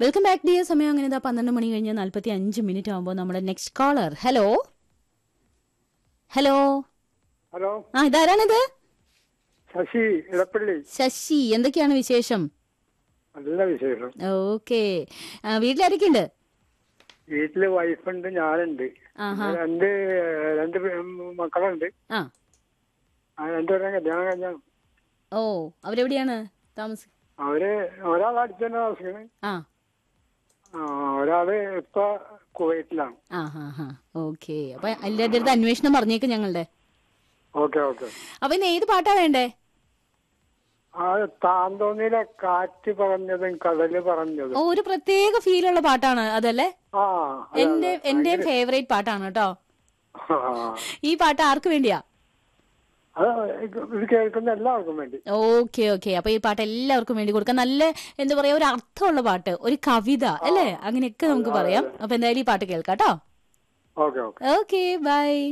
Welcome back dear സമയം അങ്ങനെ ഇതാ പന്ത്രണ്ട് മണി കഴിഞ്ഞ് നാൽപ്പത്തി അഞ്ച് മിനിറ്റ് ആകുമ്പോൾ നമ്മുടെ next caller hello hello hello ആ ഇതാരാണിത് ശശി ഇടപ്പള്ളി ശശി എന്തൊക്കെയാണ് വിശേഷം നല്ല വിശേഷം ഓക്കെ വീട്ടിലാരൊക്കെ ഉണ്ട് വീട്ടില് വൈഫുണ്ട് ഞാനുണ്ട് ആഹാ രണ്ട് രണ്ട് പേ- മക്കളുണ്ട് ആ ആ രണ്ടുപേരും കല്യാണം കഴിഞ്ഞ ഓ അവരെവിടെയാണ് താമസ അവര് ഒരാൾ അടുത്ത് തന്നെ താമസിക്കണേ ആ ആ, ഒരാള് ഇപ്പൊ കുവൈറ്റിലാണ് ആ ഹാ ഹാ ഓക്കെ അപ്പൊ എല്ലാവരുടെ അടുത്ത് അന്വേഷണം പറഞ്ഞേക്ക് ഞങ്ങളുടെ ഓക്കെ ഓക്കെ അപ്പൊ ഇന്ന് ഏത് പാട്ടാ വേണ്ടേ ആ താന്തോന്നിയിലെ കാറ്റ് പറഞ്ഞതും കടല് പറഞ്ഞതും ഓ ഒരു പ്രത്യേക ഫീലുള്ള പാട്ടാണ് അതല്ലേ ആ അതെ, എന്റെ അതെ. എന്റെ ഫേവറേറ്റ് പാട്ടാണ് കേട്ടോ ആ, ഈ പാട്ട് ആർക്ക് വേണ്ടിയാ അത് ഇത് കേൾക്കുന്ന എല്ലാവർക്കും വേണ്ടി ഓക്കെ ഓക്കെ അപ്പൊ ഈ പാട്ട് എല്ലാവർക്കും വേണ്ടി കൊടുക്കാം നല്ല എന്താ പറയാ ഒരു അർത്ഥമുള്ള പാട്ട് ഒരു കവിത അല്ലേ അങ്ങനെയൊക്കെ നമുക്ക് പറയാം അപ്പൊ എന്തായാലും ഈ പാട്ട് കേൾക്കാം കേട്ടോ ഓക്കെ ഓക്കെ ഓക്കെ ബൈ